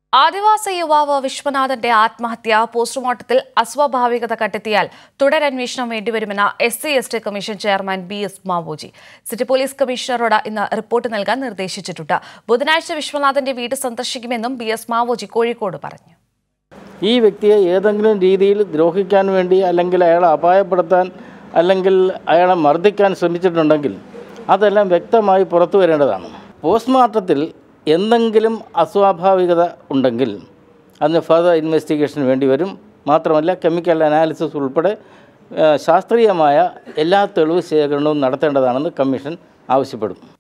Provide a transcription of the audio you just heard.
ആദിവാസി യുവാവ് വിശ്വനാഥന്റെ ആത്മഹത്യ പോസ്റ്റ്മോർട്ടത്തിൽ അസ്വാഭാവികത കണ്ടെത്തിയാൽ തുടരന്വേഷണം വേണ്ടിവരുമെന്ന S C S T commission chairman B S Mavoji city police കമ്മീഷണറോട് ഇന്ന് റിപ്പോർട്ട് നൽകാൻ നിർദ്ദേശിച്ചിട്ടുണ്ട് ബുധനാഴ്ച വിശ്വനാഥന്റെ വീട് സന്ദർശിക്കുമെന്നും ബി എസ് മാവോജി കോഴിക്കോട് പറഞ്ഞു ഈ വ്യക്തിയെ ഏതെങ്കിലും രീതിയിൽ ദ്രോഹിക്കാൻ വേണ്ടി അല്ലെങ്കിൽ അയാളെ അപായപ്പെടുത്താൻ അല്ലെങ്കിൽ അയാളെ മർദ്ദിക്കാൻ ശ്രമിച്ചിട്ടുണ്ടെങ്കിൽ അതെല്ലാം വ്യക്തമായി പുറത്തു വരേണ്ടതാണ് പോസ്റ്റ്മോർട്ടത്തിൽ എന്തെങ്കിലും അസ്വാഭാവികത ഉണ്ടെങ്കിൽ അതിന് ഫർദർ ഇൻവെസ്റ്റിഗേഷൻ വേണ്ടി വരും മാത്രമല്ല കെമിക്കൽ അനാലിസിസ് ഉൾപ്പെടെ ആ, ശാസ്ത്രീയമായ എല്ലാ തെളിവ് ശേഖരണവും നടത്തേണ്ടതാണെന്ന് കമ്മീഷൻ ആവശ്യപ്പെടും